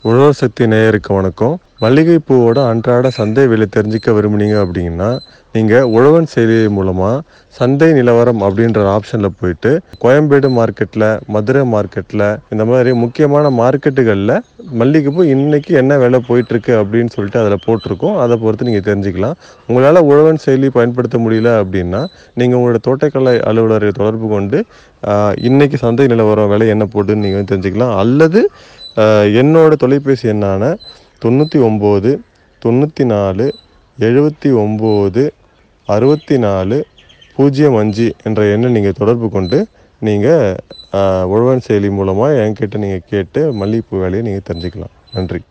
உழவர் சக்தி நேயருக்கு வணக்கம் மல்லிகை பூவோட அன்றாட சந்தை விலை தெரிஞ்சுக்க விரும்புனீங்க அப்படின்னா நீங்கள் உழவன் செயலி மூலமாக சந்தை நிலவரம் அப்படின்ற ஆப்ஷனில் போயிட்டு கோயம்பேடு மார்க்கெட்டில் மதுரை மார்க்கெட்டில் இந்த மாதிரி முக்கியமான மார்க்கெட்டுகளில் மல்லிகைப்பூ இன்னைக்கு என்ன விலை போயிட்டுருக்கு அப்படின்னு சொல்லிட்டு அதில் போட்டிருக்கோம் அதை பொறுத்து நீங்கள் தெரிஞ்சுக்கலாம் உங்களால் உழவன் செயலி பயன்படுத்த முடியல அப்படின்னா நீங்கள் உங்களோட தோட்டக்கலை அலுவலரை தொடர்பு கொண்டு ஆஹ், இன்னைக்கு சந்தை நிலவரம் விலை என்ன போட்டுன்னு நீங்கள் தெரிஞ்சுக்கலாம் அல்லது ஆஹ், என்னோட தொலைபேசி எண்ணான தொண்ணூற்றி ஒம்பது தொண்ணூற்றி நாலு எழுபத்தி ஒம்பது அறுபத்தி நாலு பூஜ்ஜியம் அஞ்சு என்ற எண்ணை நீங்கள் தொடர்பு கொண்டு நீங்கள் உழவன் செயலி மூலமாக என்கிட்ட நீங்கள் கேட்டு மல்லிகைப்பூ வேலையை நீங்கள் தெரிஞ்சுக்கலாம் நன்றி